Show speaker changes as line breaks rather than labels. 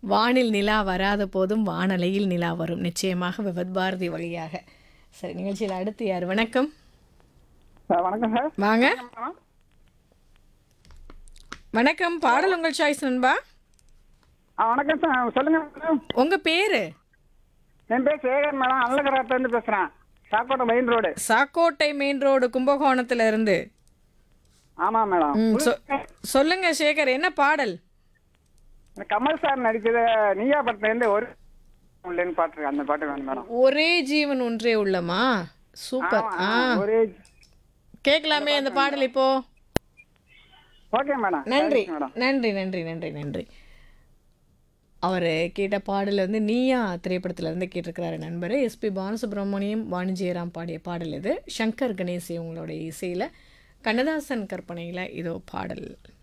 வானில் நிலா வராத போதும் வானலையில் நிலா வரும் நிச்சயமாக விவத் பாரதி வழியாக சரி நிகழ்ச்சியில் அடுத்து யார் வணக்கம்
சார் வணக்கம் சார்
வாங்க வணக்கம் பாடல் உங்கள் சாய்ஸ் நண்பா
ஆ வணக்கம் சார் சொல்லுங்க மேடம்
உங்கள் பேர்
என் பேர் சேகர் மேடம் அல்லகராத்துலேருந்து பேசுகிறேன் Sakkottai main road
Sakkottai main road கும்பகோணத்துல இருந்து
ஆமாம் மேடம்
ம், சொ- சொல்லுங்க சேகர் என்ன பாடல்
இந்த கமல் சார் நடிச்சது நீயா படத்துலேருந்து ஒரு உள்ளேன்னு பாட்டு அந்த பாட்டு வேணும் மேடம்
ஒரே ஜீவன் ஒன்றே உள்ளமா சூப்பர் ஆ
ஒரே
கேட்கலாமே அந்த பாடல் இப்போ
ஓகே மேடம்
நன்றி
Thanks மேடம்
நன்றி நன்றி நன்றி நன்றி அவர் கேட்ட பாடல் வந்து நீயா திரைப்படத்துல இருந்து கேட்டிருக்கிறாரு நண்பர் எஸ்பி பாலசுப்ரமணியம் வாணிஜெயராம் பாடிய பாடல் இது சங்கர் கணேசி உங்களோட இசையில் கண்ணதாசன் கற்பனையில் இதோ பாடல்